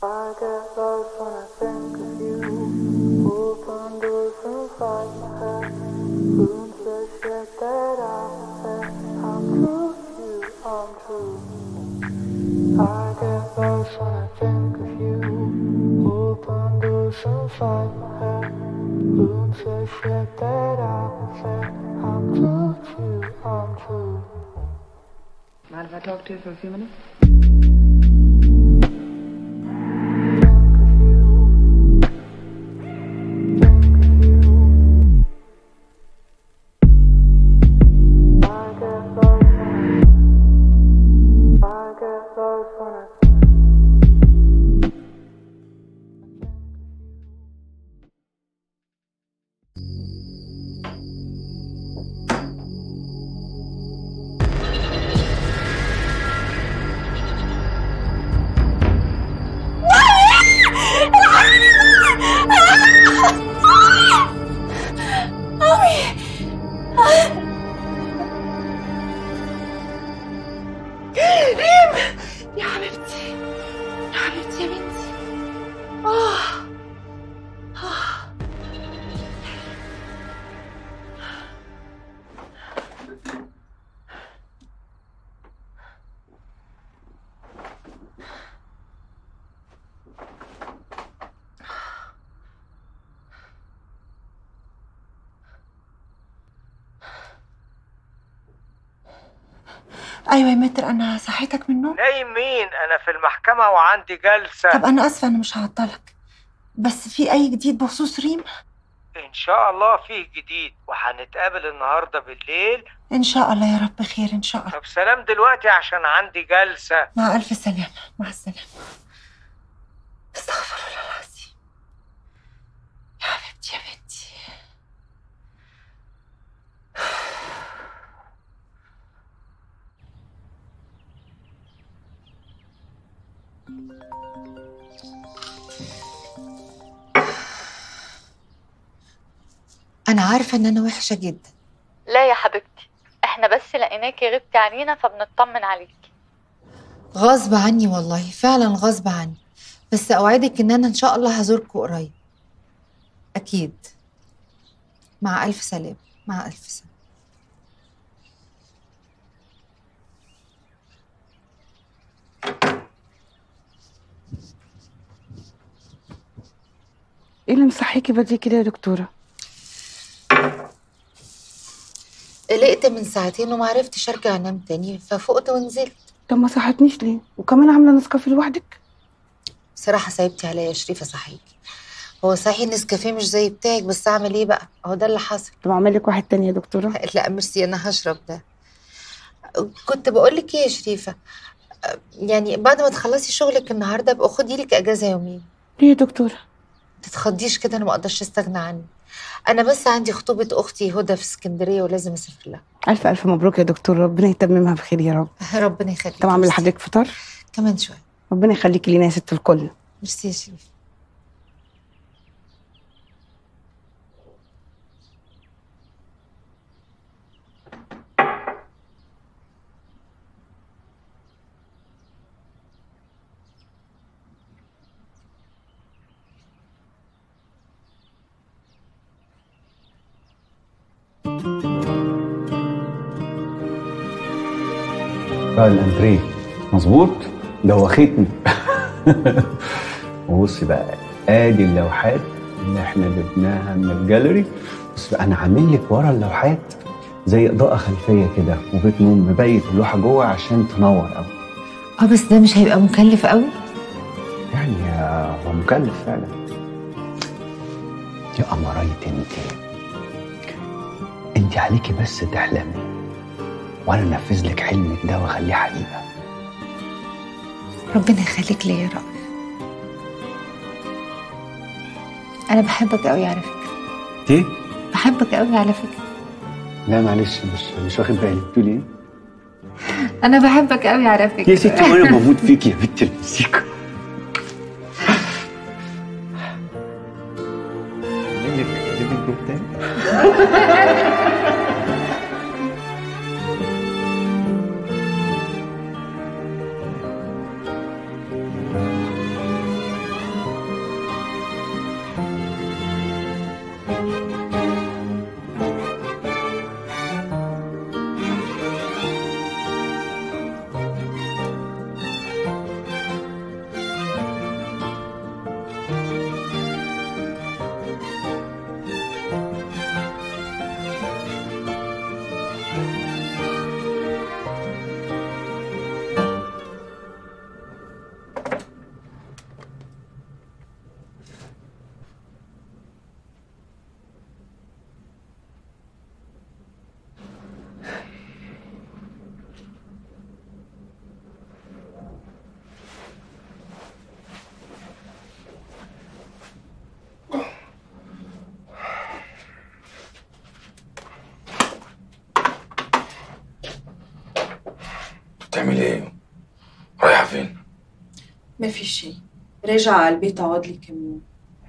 I get lost when I think of you. Open doors and fight my head. Rooms that shit that I'm set. I'm true to you, I'm true. I get lost when I think of you. Open doors and fight my head. Rooms that shit that I'm set. I'm true to you, I'm true. Mind if I talk to you for a few minutes? I get lost when I, I get lost when I يا حبيبتي يا حبيبتي يا بنتي آه آه ايوه يا متر انا صحيتك من النوم نايم مين انا في المحكمة وعندي جلسة طب انا اسفه انا مش هعطلك بس في اي جديد بخصوص ريم ان شاء الله فيه جديد وهنتقابل النهاردة بالليل ان شاء الله يا رب خير ان شاء الله طب سلام دلوقتي عشان عندي جلسة مع الف سلامه مع السلامه استغفر الله العظيم يا حبيبتي يا بنتي أنا عارفة إن أنا وحشة جدا لا يا حبيبتي احنا بس لقيناكي غبتي علينا فبنطمن عليكي غصب عني والله فعلا غصب عني بس أوعدك إن أنا إن شاء الله هزوركم قريب أكيد مع ألف سلامة مع ألف سلامة ايه اللي مصحيكي بدري كده يا دكتورة؟ قلقت من ساعتين ومعرفتش أرجع أنام تاني ففقت ونزلت طب ما صحتنيش ليه؟ وكمان عاملة نسكافيه لوحدك؟ بصراحة صعبتي عليا يا شريفة صحيكي هو صحيح النسكافيه مش زي بتاعك بس أعمل إيه بقى؟ أهو ده اللي حصل طب اعمل لك واحد تاني يا دكتورة؟ لا ميرسي انا هشرب ده كنت بقول لك ايه يا شريفه يعني بعد ما تخلصي شغلك النهارده ابقى خدي لك اجازه يومين ليه يا دكتورة؟ ما تتخضيش كده انا ما اقدرش استغنى عنك انا بس عندي خطوبه اختي هدى في اسكندريه ولازم اسافر لها ألف ألف مبروك يا دكتور ربنا يتممها بخير يا رب ربنا يخليك طب أعمل ميرسي. لحضرتك فطار؟ كمان شويه ربنا يخليكي لينا يا ست الكل ميرسي يا شريف بقى الانتريه مظبوط دوختني وبصي بقى ادي اللوحات اللي احنا جبناها من الجاليري بص بقى انا عامل لك ورا اللوحات زي اضاءه خلفيه كده وبيت نوم مبيت اللوحه جوه عشان تنور قوي اه بس ده مش هيبقى مكلف قوي يعني آه، هو مكلف فعلا يا قمراية انت انت عليكي بس تحلمي وانا انفذ لك حلمك ده واخليه حقيقه ربنا يخليك ليا يا رب انا بحبك قوي على فكره ايه بحبك قوي على فكره لا معلش مش مش واخد بالي بتقولي ايه انا بحبك قوي على فكره يا ستي وانا بموت فيك يا بنت الموسيقى منك ليفنج روم تاني ما في شي راجع على البيت اقعد لي كم يوم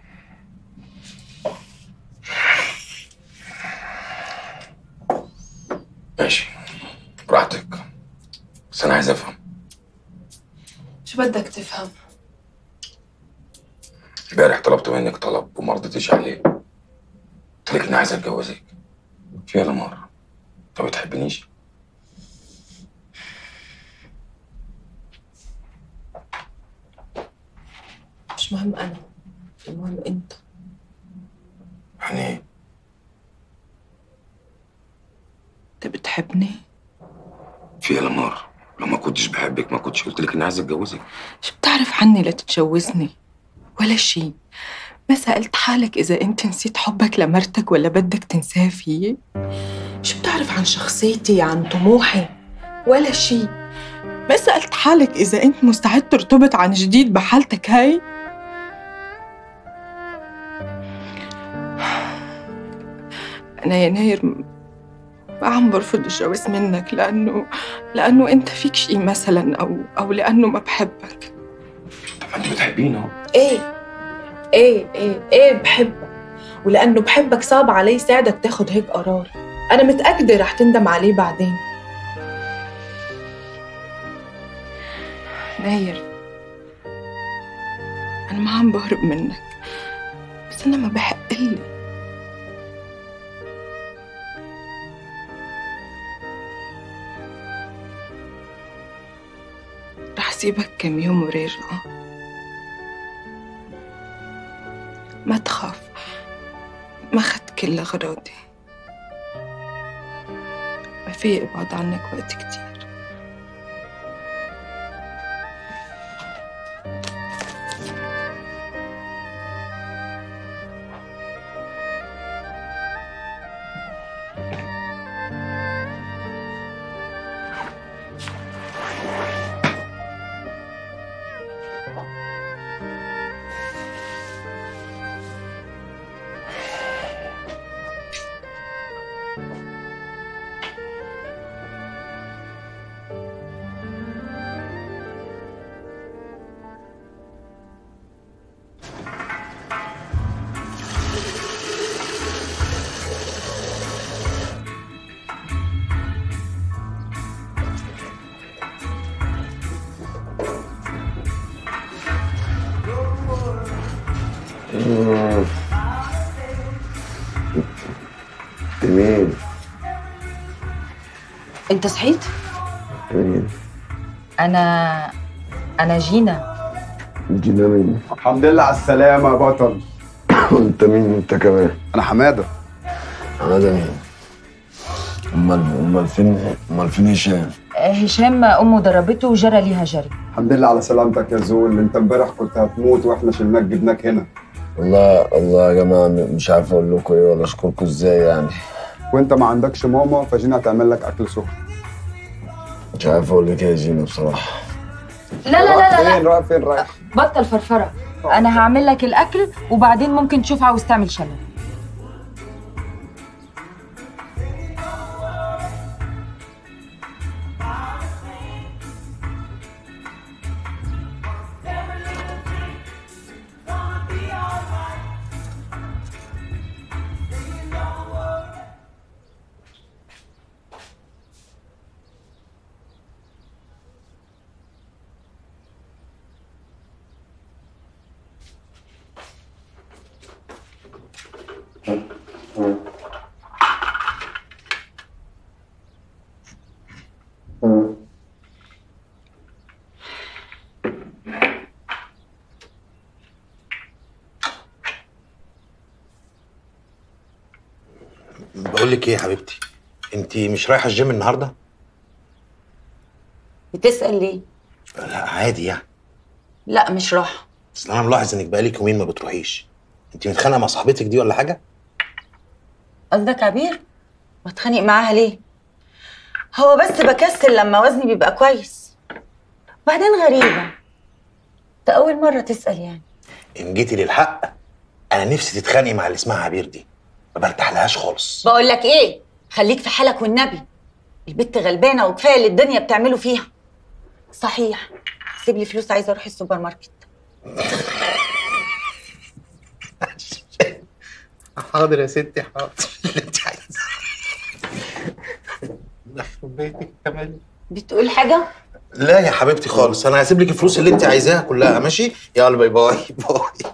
ماشي براحتك بس انا عايز افهم شو بدك تفهم امبارح طلبت منك طلب وما رضيتيش عليه قلت لك اني عايز اتجوزك في ولا مره انت ما بتحبنيش مش مهم انا المهم انت يعني ايه انت بتحبني في ولا مره لو ما كنتش بحبك ما كنتش قلت لك اني عايز اتجوزك شو بتعرف عني لتتجوزني ولا شي ما سألت حالك إذا أنت نسيت حبك لمرتك ولا بدك تنساه فيي؟ شو بتعرف عن شخصيتي عن طموحي ولا شي ما سألت حالك إذا أنت مستعد ترتبط عن جديد بحالتك هاي؟ أنا يناير م- ما عم برفض الجواز منك لأنه لأنه أنت فيك شي مثلا أو أو لأنه ما بحبك طب ما انت بتحبيني اهو ايه ايه ايه ايه بحبك ولانه بحبك صعب علي ساعدك تاخد هيك قرار انا متاكده رح تندم عليه بعدين ناير انا ما عم بهرب منك بس انا ما بحق لي رح سيبك كم يوم وراجعه ما تخاف ما أخذت كل أغراضي ما في أبعد عنك وقت كتير مين؟ انت صحيت مين؟ انا انا جينا جينا مين؟ الحمد لله على السلامة يا بطل انت مين انت كمان؟ أنا حمادة هذا مين؟ امال امال فين امال فين هشام؟ آه، هشام امه ضربته وجرى ليها جري الحمد لله على سلامتك يا زول انت امبارح كنت هتموت واحنا شلناك جبناك هنا والله الله يا جماعه م- مش عارف اقول لكم ايه ولا اشكركم ازاي يعني وانت ما عندكش ماما فجينا هتعمل لك اكل سخن مش عارف اقول لك ايه يا جينا بصراحه لا لا لا لا, فين لا. رايح فين رايح بطل فرفره انا هعمل لك الاكل وبعدين ممكن تشوف عاوز تعمل شلل بقول لك ايه يا حبيبتي انت مش رايحه الجيم النهارده بتسأل ليه؟ لا عادي يعني لا مش راحة اصل انا ملاحظ انك بقالك يومين ما بتروحيش انت متخانقه مع صاحبتك دي ولا حاجه قصدك عبير؟ بتخانق معاها ليه؟ هو بس بكسل لما وزني بيبقى كويس بعدين غريبة ده أول مرة تسأل يعني ان جيتي للحق انا نفسي تتخانقي مع اللي اسمها عبير دي ما برتاحلهاش خالص بقول لك إيه؟ خليك في حالك والنبي البت غلبانة وكفاية اللي الدنيا بتعمله فيها صحيح سيب لي فلوس عايزه اروح السوبر ماركت حاضر يا ستي حاضر اللي انت عايزاه يخرب بيتك كمان بتقول حاجه لا يا حبيبتي خالص انا هسيب لك الفلوس اللي انت عايزاها كلها ماشي يلا باي باي باي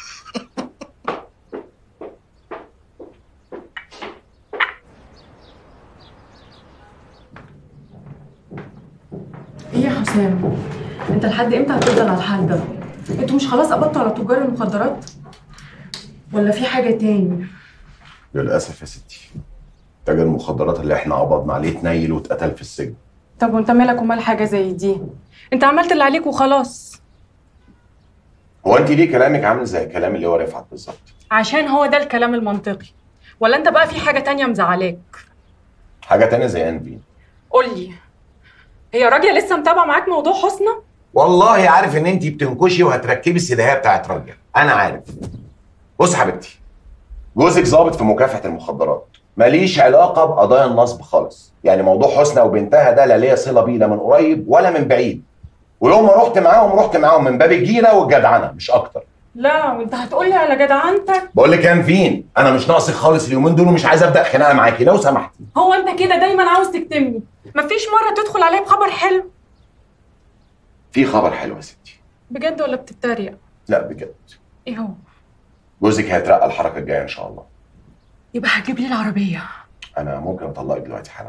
ايه يا حسام انت لحد امتى هتفضل على الحال ده انتوا مش خلاص قبضتوا على تجار المخدرات ولا في حاجه تاني للاسف يا ستي تاجر المخدرات اللي احنا قبضنا عليه اتنيل واتقتل في السجن طب وانت مالك ومال حاجه زي دي انت عملت اللي عليك وخلاص هو انت ليه كلامك عامل زي الكلام اللي هو رفعت بالظبط عشان هو ده الكلام المنطقي ولا انت بقى في حاجه تانية مزعلاك حاجه تانية زي انفي قول لي هي راجيه لسه متابعه معاك موضوع حسنى والله عارف ان انت بتنكشي وهتركبي السداهيه بتاعت راجل انا عارف بص يا حبيبتي جوزك ضابط في مكافحه المخدرات ماليش علاقه بقضايا النصب خالص يعني موضوع حسنى وبنتها ده لا ليا صله بيه لا من قريب ولا من بعيد ويوم ما رحت معاهم رحت معاهم من باب الجيره والجدعنه مش اكتر لا وانت هتقولي على جدعنتك بقول لك يا فين انا مش ناقصك خالص اليومين دول ومش عايز ابدا خناقه معاكي لو سمحتي هو انت كده دايما عاوز تكتمني مفيش مره تدخل عليا بخبر حلو في خبر حلو يا ستي بجد ولا بتتريق لا بجد ايه هو جوزك هيترقى الحركه الجايه ان شاء الله يبقى هتجيب لي العربيه انا ممكن اطلقك دلوقتي حالا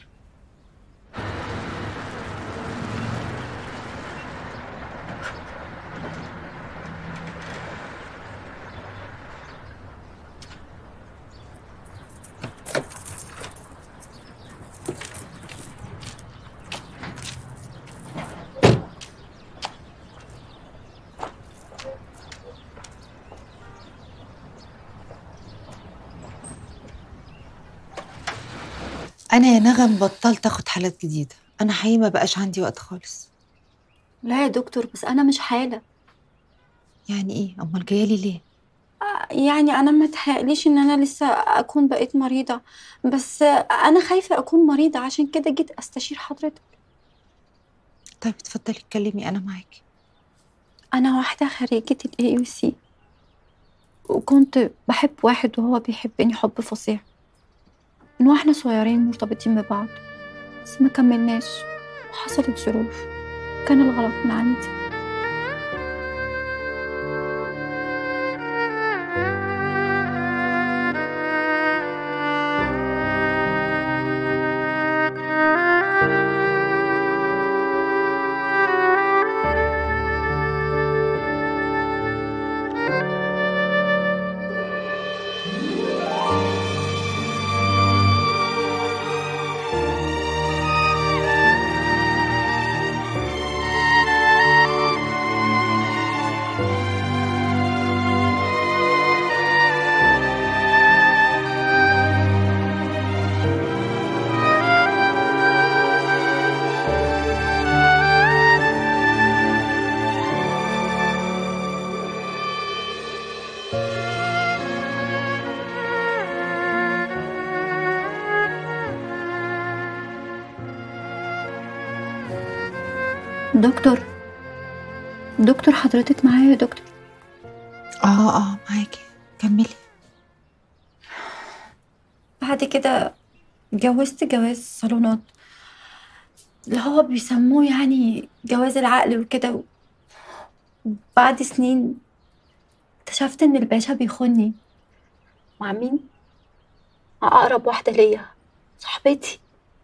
انا يا نغم بطلت اخد حالات جديده انا حقيقي ما بقاش عندي وقت خالص لا يا دكتور بس انا مش حالة يعني ايه امال جايه لي ليه يعني انا ما تهيأليش ان انا لسه اكون بقيت مريضة بس انا خايفة اكون مريضة عشان كده جيت استشير حضرتك طيب اتفضلي اتكلمي انا معاكي انا واحدة خريجة الاي يو سي وكنت بحب واحد وهو بيحبني حب فظيع من واحنا صغيرين مرتبطين ببعض بس ما كملناش وحصلت ظروف كان الغلط من عندي دكتور دكتور حضرتك معايا يا دكتور اه اه معاكي كملي بعد كده اتجوزت جواز صالونات اللي هو بيسموه يعني جواز العقل وكده بعد سنين اكتشفت ان الباشا بيخوني مع مين؟ مع اقرب واحدة ليا صاحبتي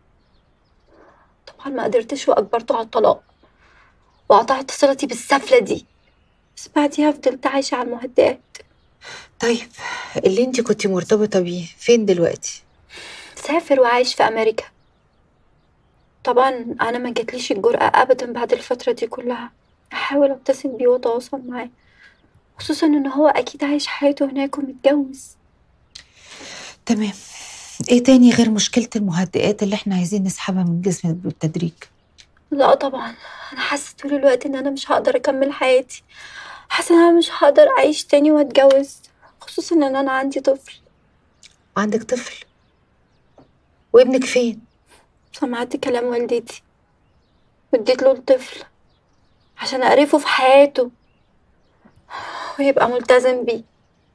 طبعا ما قدرتش واجبرته على الطلاق وقطعت صلتي بالسفلة دي بس بعديها فضلت عايشة على المهدئات طيب اللي انت كنتي مرتبطه بيه فين دلوقتي سافر وعايش في أمريكا طبعا أنا ما جاتليش الجرأة أبدا بعد الفترة دي كلها أحاول أتصل بيه وأتواصل معاه خصوصا إن هو أكيد عايش حياته هناك ومتجوز تمام ايه تاني غير مشكله المهدئات اللي احنا عايزين نسحبها من جسمك بالتدريج لا طبعا أنا حاسة طول الوقت إن أنا مش هقدر أكمل حياتي حاسة إن أنا مش هقدر أعيش تاني وأتجوز خصوصا إن أنا عندي طفل عندك طفل وابنك فين سمعت كلام والدتي واديت له الطفل عشان أعرفه في حياته ويبقى ملتزم بيه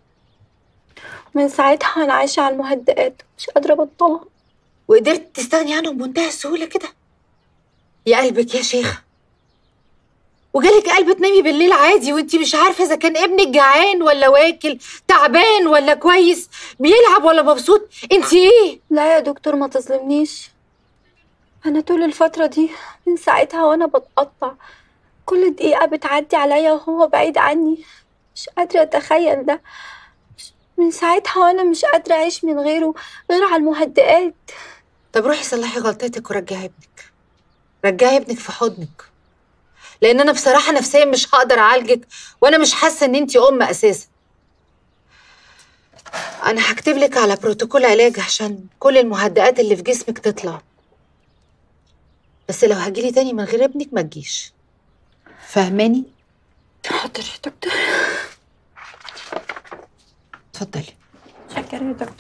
من ساعتها أنا عايشة على المهدئات مش قادرة أبطلها وقدرت تستغني عنهم بمنتهى السهولة كده يا قلبك يا شيخة وجالك قلب تنامي بالليل عادي وانتي مش عارفة إذا كان ابنك جعان ولا واكل تعبان ولا كويس بيلعب ولا مبسوط انتي ايه؟ لا يا دكتور ما تظلمنيش أنا طول الفترة دي من ساعتها وأنا بتقطع كل دقيقة بتعدي عليا وهو بعيد عني مش قادرة أتخيل ده من ساعتها وأنا مش قادرة أعيش من غيره غير على المهدئات طب روحي صلحي غلطتك ورجعي ابنك رجعي ابنك في حضنك لان انا بصراحه نفسيا مش هقدر اعالجك وانا مش حاسه ان انتي ام اساسا انا هكتب لك على بروتوكول علاج عشان كل المهدئات اللي في جسمك تطلع بس لو هجيلي تاني من غير ابنك ما تجيش فاهماني حاضر يا دكتور اتفضلي شكرا يا دكتور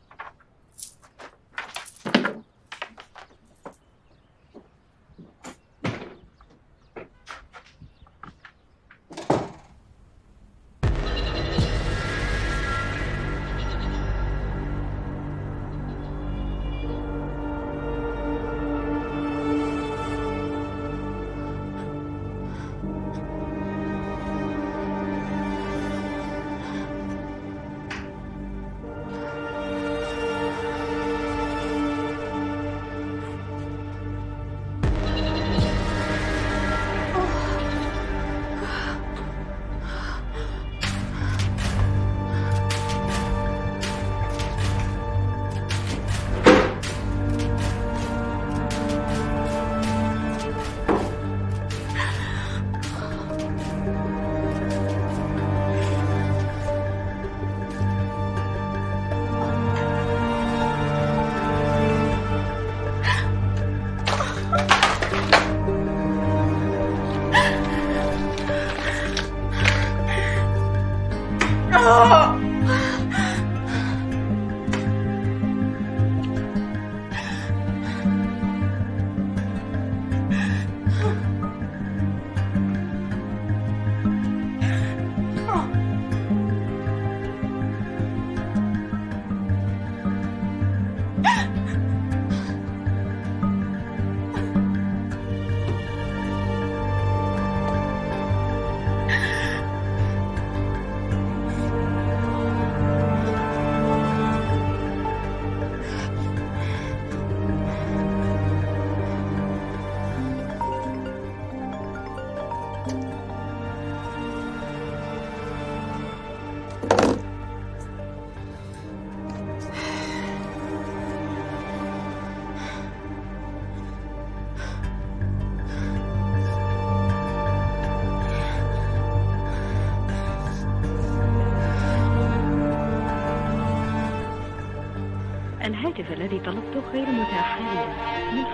الهاتف الذي طلبته غير متاح حاليا من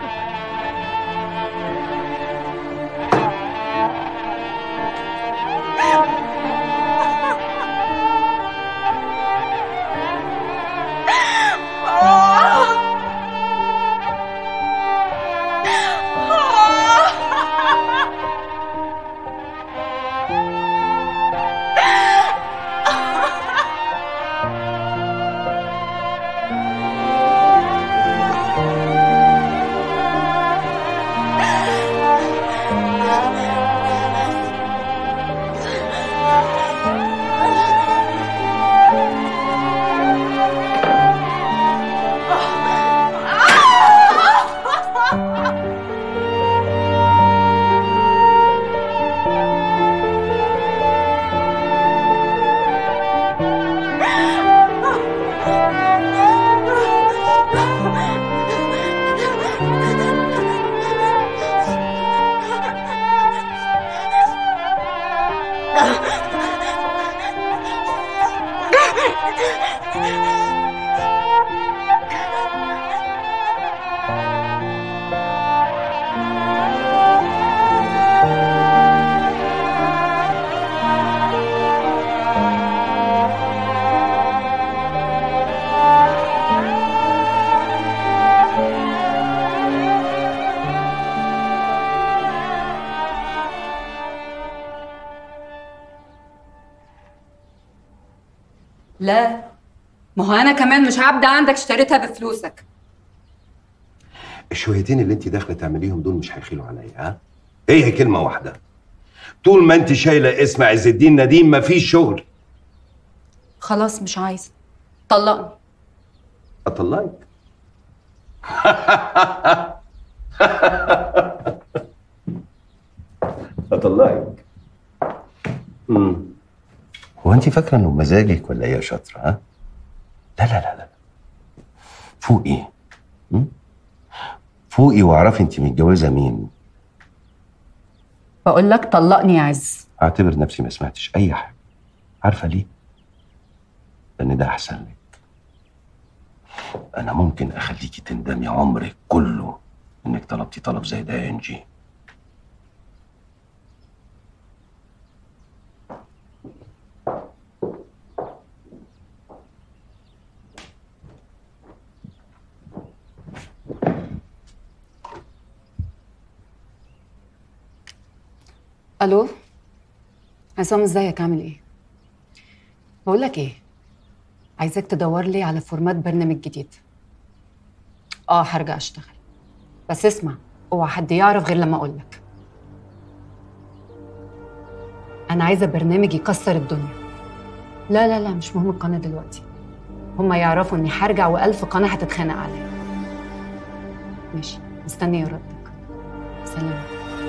فضلك لا ما هو انا كمان مش عبده عندك اشتريتها بفلوسك الشويتين اللي انت داخله تعمليهم دول مش هيخيلوا عليا ها هي كلمه واحده طول ما انت شايله اسم عز الدين نديم مفيش شغل خلاص مش عايزه طلقني اطلقك اطلقك امم هو انت فاكره انه مزاجك ولا ايه يا شاطره ها لا لا لا لا فوقي مم؟ فوقي واعرفي انت متجوزه مين بقول لك طلقني يا عز اعتبر نفسي ما سمعتش اي حاجه عارفه ليه لان ده احسن لك انا ممكن اخليكي تندمي عمرك كله انك طلبتي طلب زي ده يا انجي الو عصام ازيك عامل ايه بقول لك ايه عايزاك تدور لي على فورمات برنامج جديد اه هرجع اشتغل بس اسمع اوعى حد يعرف غير لما اقول لك انا عايزه برنامج يكسر الدنيا لا لا لا مش مهم القناه دلوقتي هما يعرفوا اني هرجع والف قناه هتتخانق عليا ماشي مستنيه ردك سلام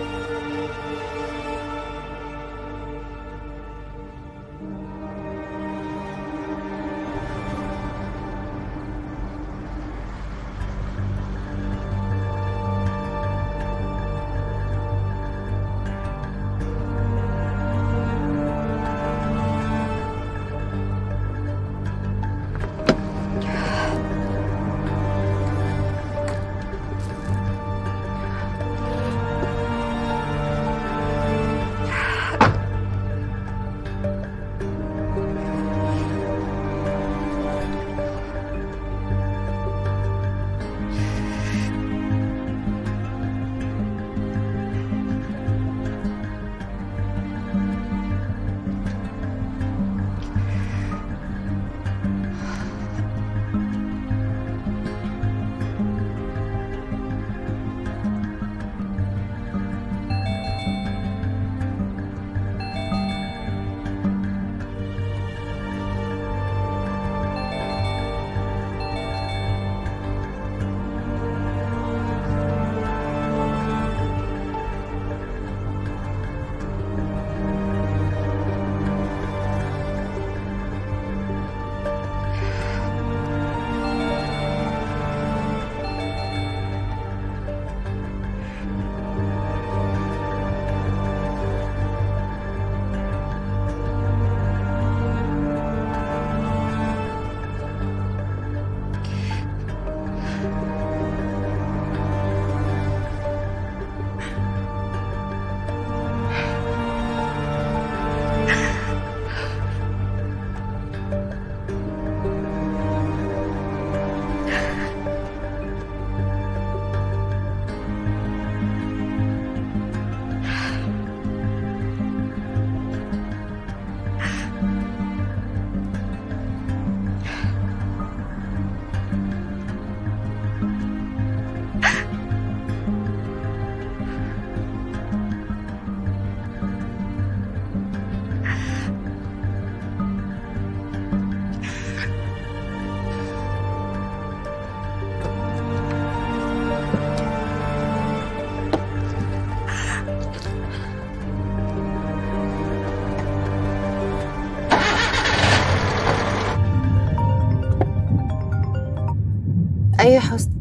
ايه يا حسن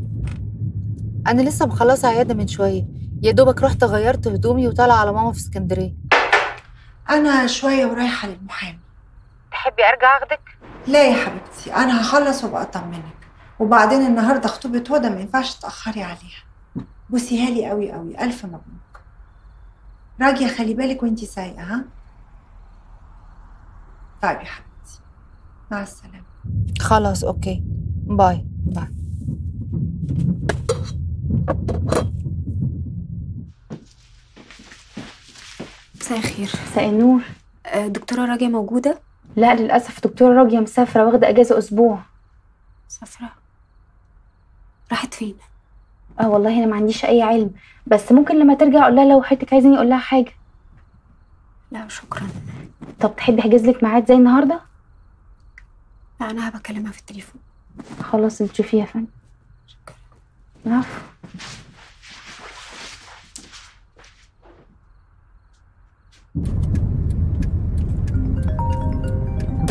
انا لسه مخلصه عياده من شويه يا دوبك رحت غيرت هدومي وطالعه على ماما في اسكندريه أنا شوية ورايحة للمحامي تحبي ارجع اخدك لا يا حبيبتي أنا هخلص وابقى أطمنك وبعدين النهاردة خطوبة هدى ما ينفعش تأخري عليها بوسيها لي قوي قوي ألف مبروك راجية خلي بالك وانتي سايقة ها طيب يا حبيبتي مع السلامة خلاص اوكي باي باي مساء الخير مساء النور دكتورة راجية موجودة؟ لا للاسف دكتوره راجيه مسافره واخده اجازه اسبوع مسافره راحت فين اه والله انا ما عنديش اي علم بس ممكن لما ترجع اقول لها لو حضرتك عايزاني اقول لها حاجه لا شكرا طب تحبي احجز لك ميعاد زي النهارده لا انا هبكلمها في التليفون خلاص اللي تشوفيها يا فندم العفو